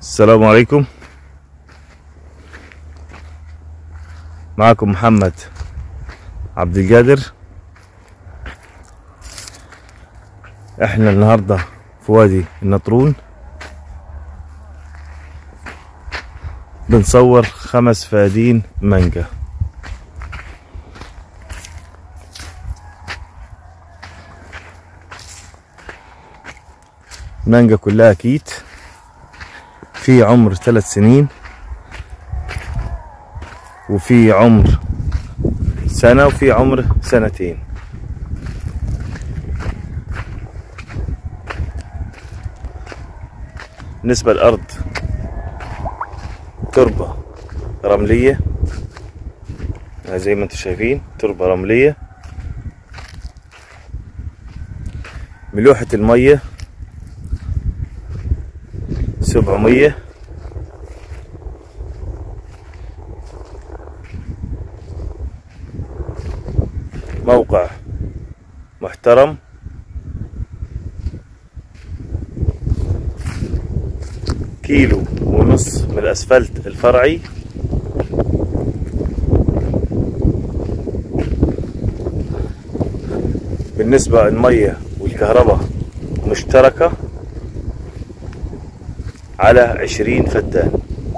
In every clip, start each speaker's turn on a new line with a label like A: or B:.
A: السلام عليكم معكم محمد عبد القادر احنا النهارده في وادي النطرون بنصور خمس فدادين مانجا مانجا كلها كيت في عمر ثلاث سنين وفي عمر سنة وفي عمر سنتين بالنسبة للأرض تربة رملية زي ما انتم شايفين تربة رملية ملوحة المية سبعمية موقع محترم كيلو ونص من الأسفلت الفرعي بالنسبة المية والكهرباء مشتركة على عشرين فدان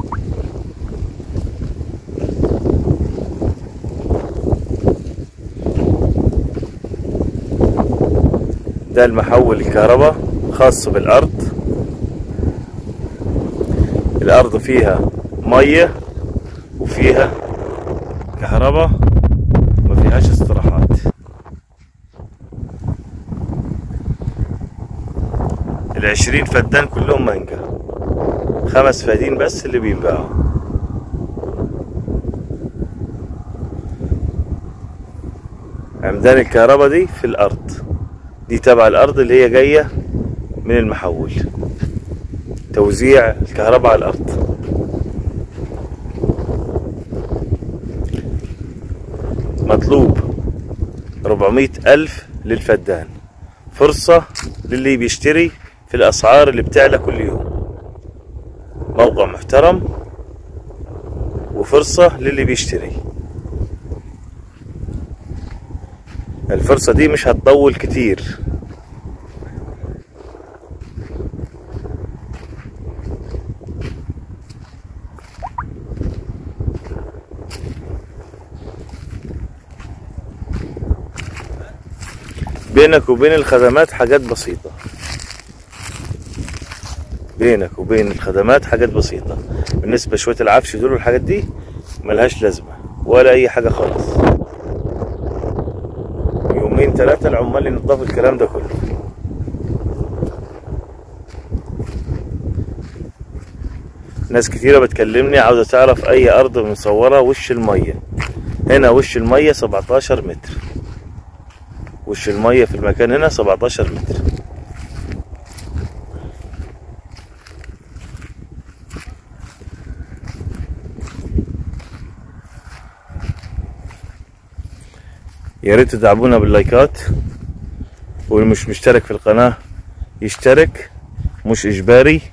A: ده المحول الكهرباء خاص بالأرض الأرض فيها مية وفيها كهرباء ما فيهاش استراحات العشرين فدان كلهم مانجا خمس فدين بس اللي بينباعوا عمدان الكهرباء دي في الأرض دي تبع الأرض اللي هي جاية من المحول توزيع الكهرباء على الأرض مطلوب 400 ألف للفدان فرصة للي بيشتري في الأسعار اللي بتعلى كل يوم موقع محترم وفرصة للي بيشتري الفرصة دي مش هتطول كتير بينك وبين الخدمات حاجات بسيطة بينك وبين الخدمات حاجات بسيطة بالنسبة شوية العفش دول والحاجات دي ملهاش لازمة ولا أي حاجة خالص يومين ثلاثة العمال ينضفوا الكلام ده كله ناس كتيرة بتكلمني عاوزة تعرف أي أرض مصورة وش المية هنا وش المية 17 متر وش المية في المكان هنا 17 متر يا ريت تدعمونا باللايكات واللي مش مشترك في القناة يشترك مش إجباري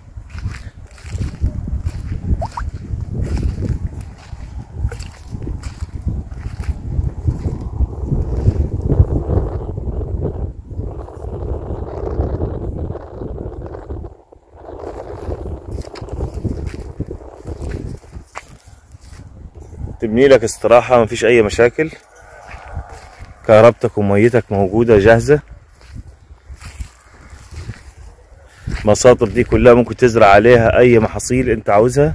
A: تبني لك استراحة مفيش أي مشاكل كهربتك وميتك موجودة جاهزة المصاطب دي كلها ممكن تزرع عليها أي محاصيل أنت عاوزها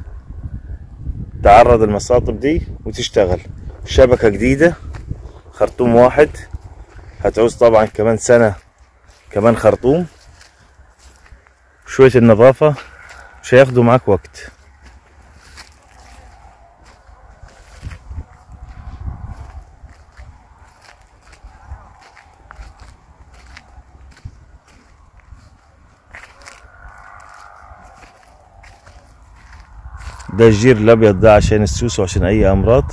A: تعرض المصاطب دي وتشتغل شبكة جديدة خرطوم واحد هتعوز طبعا كمان سنة كمان خرطوم شوية النظافة مش هياخدوا معاك وقت ده الجير الابيض ده عشان السوس وعشان اي امراض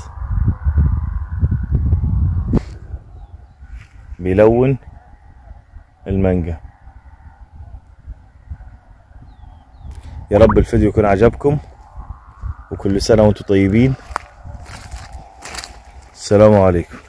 A: بيلون المانجا يا رب الفيديو يكون عجبكم وكل سنة وانتم طيبين السلام عليكم